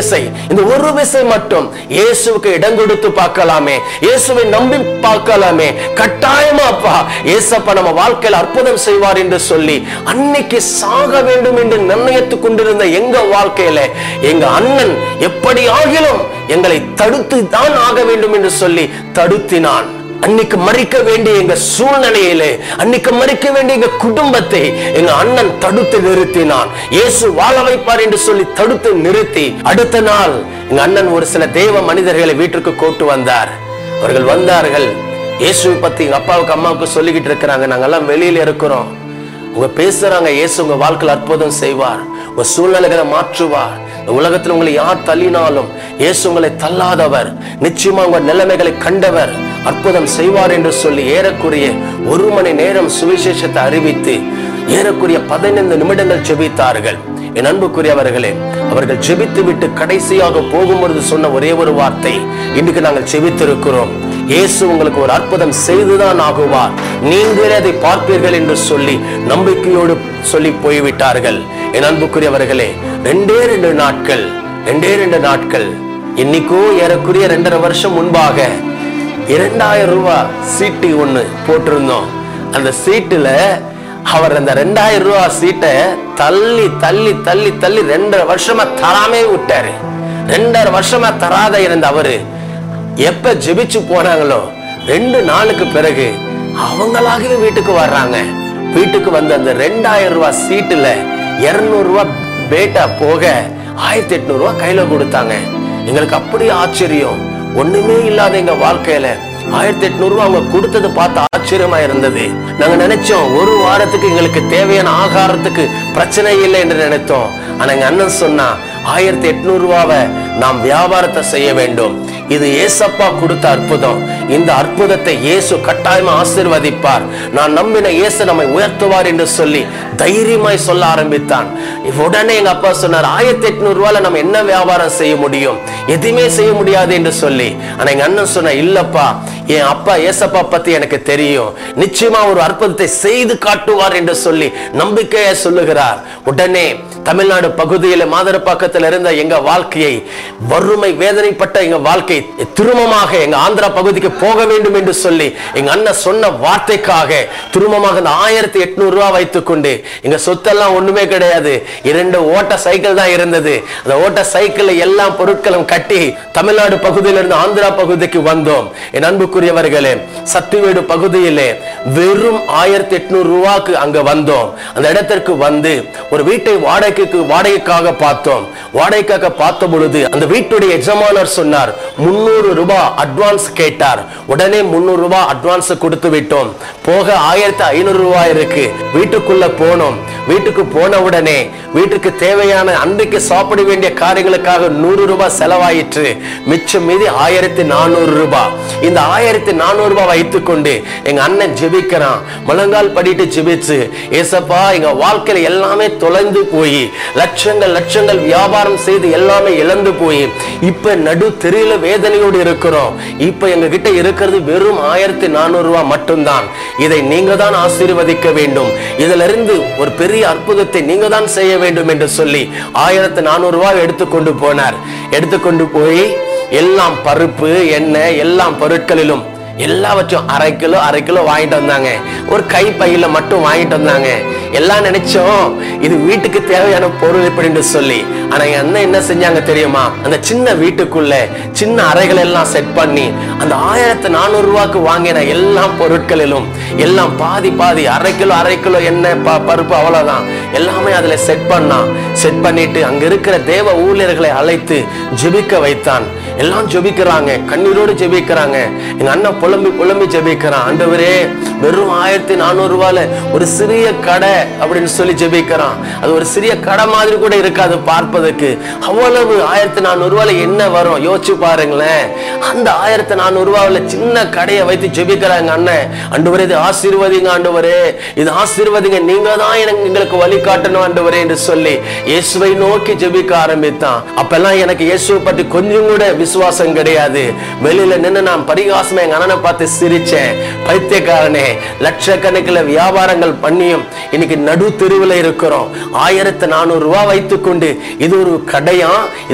விசை இந்த ஒரு விசை மட்டும் இயேசுவுக்கு இடம் கொடுத்து பார்க்கலாமே இயேசுவை நம்பி பார்க்கலாமே கட்டாயமா அப்பா ஏசப்பா நம்ம வாழ்க்கையில் அற்புதம் செய்வார் என்று சொல்லி அன்னைக்கு சாக வேண்டும் என்று நிர்ணயித்துக் கொண்டிருந்த எங்க வாழ்க்கையில எங்க அண்ணன் எப்படி ஆகிலும் எங்களை தடுத்து தான் ஆக வேண்டும் என்று சொல்லி தடுத்தினான் அன்னைக்கு மறிக்க வேண்டிய எங்க சூழ்நிலையிலே அன்னைக்கு மறிக்க வேண்டிய எங்க குடும்பத்தை எங்க அண்ணன் தடுத்து நிறுத்தினான் இயேசு வாழ வைப்பார் என்று சொல்லி தடுத்து நிறுத்தி அடுத்த நாள் எங்க அண்ணன் ஒரு சில தேவ மனிதர்களை வீட்டிற்கு கூட்டு வந்தார் அவர்கள் வந்தார்கள் இயேசுவை பத்தி எங்க அப்பாவுக்கு அம்மாவுக்கு சொல்லிக்கிட்டு இருக்கிறாங்க நாங்கெல்லாம் வெளியில இருக்கிறோம் உங்க பேசுறாங்க இயேசு உங்க வாழ்க்கையில் அற்புதம் செய்வார் உங்க சூழ்நிலைகளை மாற்றுவார் இந்த உலகத்தில் உங்களை யார் தள்ளினாலும் இயேசு உங்களை தள்ளாதவர் நிச்சயமா உங்க நிலைமைகளை கண்டவர் அற்புதம் செய்வார் என்று சொல்லி ஏறக்குறைய ஒரு மணி நேரம் சுவிசேஷத்தை அறிவித்து ஏறக்குறைய பதினைந்து நிமிடங்கள் ஜெபித்தார்கள் என் அன்புக்குரியவர்களே அவர்கள் ஜெபித்து விட்டு கடைசியாக போகும்பொழுது சொன்ன ஒரே ஒரு வார்த்தை இன்றைக்கு நாங்கள் ஜெபித்திருக்கிறோம் இயேசு உங்களுக்கு ஒரு அற்புதம் செய்துதான் ஆகுவார் நீங்களே அதை பார்ப்பீர்கள் என்று சொல்லி நம்பிக்கையோடு சொல்லி போய்விட்டார்கள் என் அன்புக்குரியவர்களே ரெண்டே ரெண்டு நாட்கள் ரெண்டே ரெண்டு நாட்கள் இன்னைக்கோ ஏறக்குறைய ரெண்டரை வருஷம் முன்பாக இரண்டாயிரம் ரூபாய் சீட்டு ஒண்ணு போட்டிருந்தோம் அந்த சீட்டுல அவர் அந்த ரெண்டாயிரம் ரூபாய் சீட்டை தள்ளி தள்ளி தள்ளி தள்ளி ரெண்டரை வருஷமா தராமே விட்டாரு ரெண்டரை வருஷமா தராத இருந்த அவரு எப்ப ஜெபிச்சு போனாங்களோ ரெண்டு நாளுக்கு பிறகு அவங்களாகவே வீட்டுக்கு வர்றாங்க வீட்டுக்கு வந்த அந்த ரெண்டாயிரம் ரூபாய் சீட்டுல இருநூறு ரூபாய் பேட்டா போக ஆயிரத்தி எட்நூறு ரூபாய் கையில கொடுத்தாங்க எங்களுக்கு அப்படி ஆச்சரியம் ஒண்ணுமே இல்லாத எங்க வாழ்க்கையில ஆயிரத்தி எட்நூறு ரூபாய் அவங்க கொடுத்தது பார்த்து ஆச்சரியமா இருந்தது நாங்க நினைச்சோம் ஒரு வாரத்துக்கு எங்களுக்கு தேவையான ஆகாரத்துக்கு பிரச்சனை இல்லை என்று நினைத்தோம் ஆனா எங்க அண்ணன் சொன்னா ஆயிரத்தி எட்நூறு ரூபாவை நாம் வியாபாரத்தை செய்ய வேண்டும் இது ஏசப்பா கொடுத்த அற்புதம் இந்த அற்புதத்தை இயேசு கட்டாயமா ஆசீர்வதிப்பார் நான் நம்பின இயேசு நம்மை உயர்த்துவார் என்று சொல்லி தைரியமாய் சொல்ல ஆரம்பித்தான் உடனே எங்க அப்பா சொன்னார் ஆயிரத்தி எட்நூறு ரூபாயில நம்ம என்ன வியாபாரம் செய்ய முடியும் எதுவுமே செய்ய முடியாது என்று சொல்லி ஆனா எங்க அண்ணன் சொன்ன இல்லப்பா என் அப்பா ஏசப்பா பத்தி எனக்கு தெரியும் நிச்சயமா ஒரு அற்புதத்தை செய்து காட்டுவார் என்று சொல்லி நம்பிக்கையை சொல்லுகிறார் உடனே தமிழ்நாடு பகுதியில மாதரப்பாக்கத்தில் இருந்த எங்க வாழ்க்கையை வறுமை வேதனைப்பட்ட எங்க வாழ்க்கை திருமமாக எங்க ஆந்திரா பகுதிக்கு போக வேண்டும் என்று சொல்லி எங்க அண்ணன் சொன்ன வார்த்தைக்காக திருமமாக அந்த ஆயிரத்தி எட்நூறு ரூபாய் வைத்துக்கொண்டு எங்க சொத்தெல்லாம் ஒண்ணுமே கிடையாது இரண்டு ஓட்ட சைக்கிள் தான் இருந்தது அந்த ஓட்ட சைக்கிள் எல்லா பொருட்களும் கட்டி தமிழ்நாடு பகுதியில இருந்து ஆந்திரா பகுதிக்கு வந்தோம் என் அன்புக்குரியவர்களே சத்துவேடு பகுதியிலே வெறும் ஆயிரத்தி எட்நூறு ரூபாய்க்கு அங்க வந்தோம் அந்த இடத்திற்கு வந்து ஒரு வீட்டை வாடகைக்கு வாடகைக்காக பார்த்தோம் வாடகைக்காக பார்த்த பொழுது அந்த வீட்டுடைய எஜமானர் சொன்னார் முன்னூறு ரூபாய் அட்வான்ஸ் கேட்டார் உடனே முன்னூறு ரூபாய் அட்வான்ஸ் கொடுத்து விட்டோம் போக ஆயிரத்தி ஐநூறு ரூபாய் இருக்கு வீட்டுக்குள்ள போனோம் வீட்டுக்கு போன உடனே வீட்டுக்கு தேவையான அன்றைக்கு சாப்பிட வேண்டிய காரியங்களுக்காக நூறு ரூபாய் செலவாயிற்று மிச்சம் மீதி ஆயிரத்தி நானூறு ரூபாய் இந்த ஆயிரத்தி நானூறு ரூபாய் வைத்துக்கொண்டு எங்க அண்ணன் ஜெபிக்கிறான் முழங்கால் படிட்டு ஜெபிச்சு ஏசப்பா எங்க வாழ்க்கையில எல்லாமே தொலைந்து போய் லட்சங்கள் லட்சங்கள் வியாபாரம் செய்து எல்லாமே இழந்து போய் இப்ப நடு தெரியல வேதனையோடு இருக்கிறோம் இப்ப எங்க கிட்ட இருக்கிறது வெறும் ஆயிரத்தி நானூறு ரூபாய் மட்டும்தான் இதை நீங்க தான் ஆசீர்வதிக்க வேண்டும் இதுல இருந்து ஒரு பெரிய அற்புதத்தை நீங்க தான் செய்ய வேண்டும் என்று சொல்லி ஆயிரத்தி நானூறு ரூபாய் எடுத்துக்கொண்டு போனார் எடுத்துக்கொண்டு போய் எல்லாம் பருப்பு எண்ணெய் எல்லாம் பொருட்களிலும் எல்லாவற்றையும் அரை கிலோ அரை கிலோ வாங்கிட்டு வந்தாங்க ஒரு கை பையில மட்டும் வாங்கிட்டு வந்தாங்க எல்லாம் நினைச்சோம் இது வீட்டுக்கு தேவையான பொருள் இப்படின்னு சொல்லி ஆனா என் அண்ணன் என்ன செஞ்சாங்க தெரியுமா அந்த சின்ன வீட்டுக்குள்ள சின்ன அறைகள் எல்லாம் செட் பண்ணி அந்த ஆயிரத்தி நானூறு ரூபாய்க்கு வாங்கின எல்லா பொருட்களிலும் எல்லாம் பாதி பாதி அரை கிலோ அரை கிலோ எண்ணெய் ப- பருப்பு அவ்வளவுதான் எல்லாமே அதுல செட் பண்ணான் செட் பண்ணிட்டு அங்க இருக்கிற தேவ ஊழியர்களை அழைத்து ஜெபிக்க வைத்தான் எல்லாம் ஜெபிக்கிறாங்க கண்ணீரோடு ஜெபிக்கிறாங்க எங்க அண்ணன் புலம்பி புலம்பி ஜெபிக்கிறான் ஆண்டவரே வெறும் ஆயிரத்தி நானூறு ரூபாயில ஒரு சிறிய கடை அப்படின்னு சொல்லி ஜெபிக்கிறான் அது ஒரு சிறிய கடை மாதிரி கூட இருக்காது பார்ப்பதற்கு அவ்வளவு ஆயிரத்தி நானூறு ரூபாயில என்ன வரும் யோசிச்சு பாருங்களேன் அந்த ஆயிரத்தி நானூறு ரூபாயில சின்ன கடையை வைத்து ஜெபிக்கிறாங்க அண்ணன் ஆண்டவரே இது ஆசீர்வதிங்க ஆண்டவரே இது ஆசீர்வதிங்க நீங்க தான் எனக்கு எங்களுக்கு வழிகாட்டணும் ஆண்டவரே என்று சொல்லி இயேசுவை நோக்கி ஜெபிக்க ஆரம்பித்தான் அப்பெல்லாம் எனக்கு இயேசுவை பற்றி கொஞ்சம் கூட விசுவாசம் கிடையாது வெளியில நின்னு நான் பரிகாசமா எங்க அண்ணனை பார்த்து சிரிச்சேன் பைத்தியக்காரனே லட்சக்கணக்கில் வியாபாரங்கள் பண்ணியும் இன்னைக்கு நடு தெருவில் இருக்கிறோம் ஆயிரத்தி நானூறு ரூபாய் வைத்துக்கொண்டு இது ஒரு கடையா